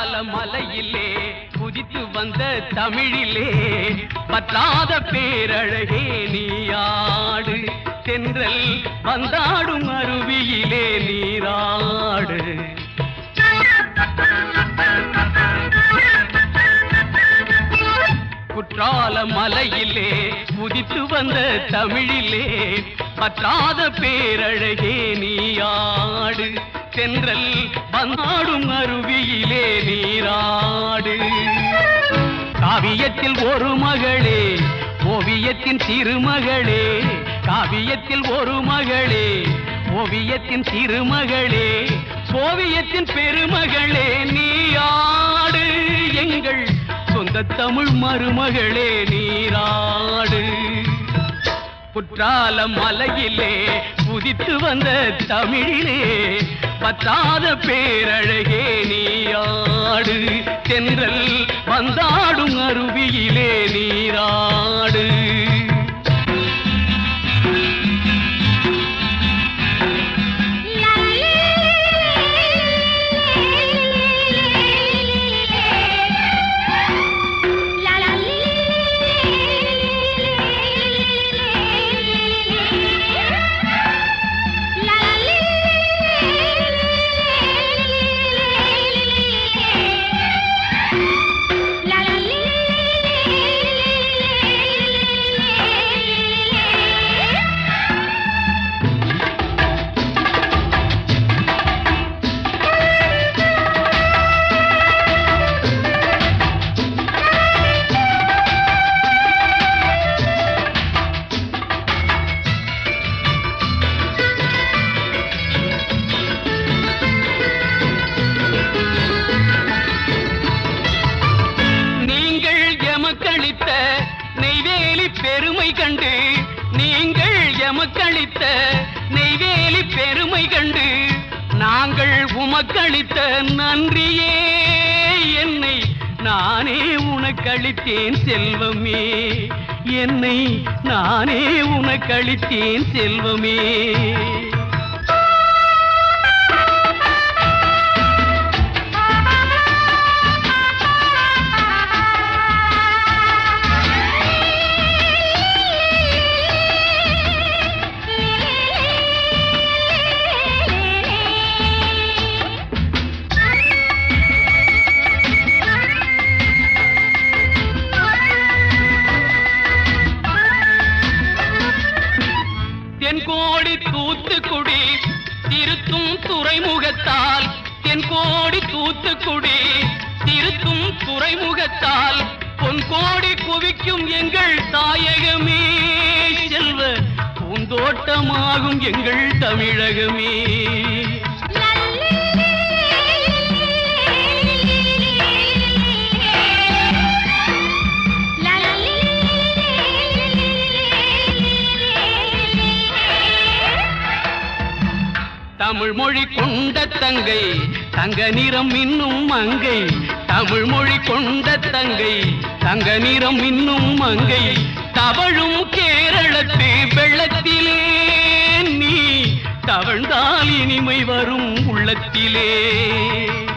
குற்றால மலையிலே குதித்து வந்த தமிழிலே பற்றாத பேரழகே நீயாடு தென்றல் வந்தாடும் அருவியிலே நீராடு குற்றால மலையிலே உதித்து வந்த தமிழிலே பற்றாத பேரழகே நீயாடு தென்றல் வந்தாடும் அருவியிலே நீராடு காவியத்தில் ஒரு மகளே ஓவியத்தின் திருமகளே காவியத்தில் ஒரு மகளே ஓவியத்தின் திருமகளே ஓவியத்தின் பெருமகளே நீயாடு எங்கள் சொந்த தமிழ் மருமகளே நீராடு குற்றால மலையிலே உதித்து வந்த தமிழிலே பத்தாத பேரழகே நீயாடு தென்றல் வந்தாடும் அருவியிலே நீராடு நீங்கள் எமக்களித்த நெய்வேலி பெருமை கண்டு நீங்கள் எமக்களித்த நெய்வேலி பெருமை கண்டு நாங்கள் உமக்களித்த நன்றியே என்னை நானே உனக்களித்தேன் செல்வமே என்னை நானே உனக்களித்தேன் செல்வமே தென்கோடி தூத்துக்குடி திருத்தும் துறைமுகத்தால் தென்கோடி தூத்துக்குடி திருத்தும் துறைமுகத்தால் பொன்கோடி குவிக்கும் எங்கள் தாயகமே செல்வ பூந்தோட்டமாகும் எங்கள் தமிழகமே தமிழ் மொழி கொண்ட தங்கை தங்க நிறம் இன்னும் மங்கை தமிழ் மொழி கொண்ட தங்கை தங்க நிறம் இன்னும் மங்கை தவழும் கேரளத்து வெள்ளத்திலே நீ தவழ்ந்தால் இனிமை வரும் உள்ளத்திலே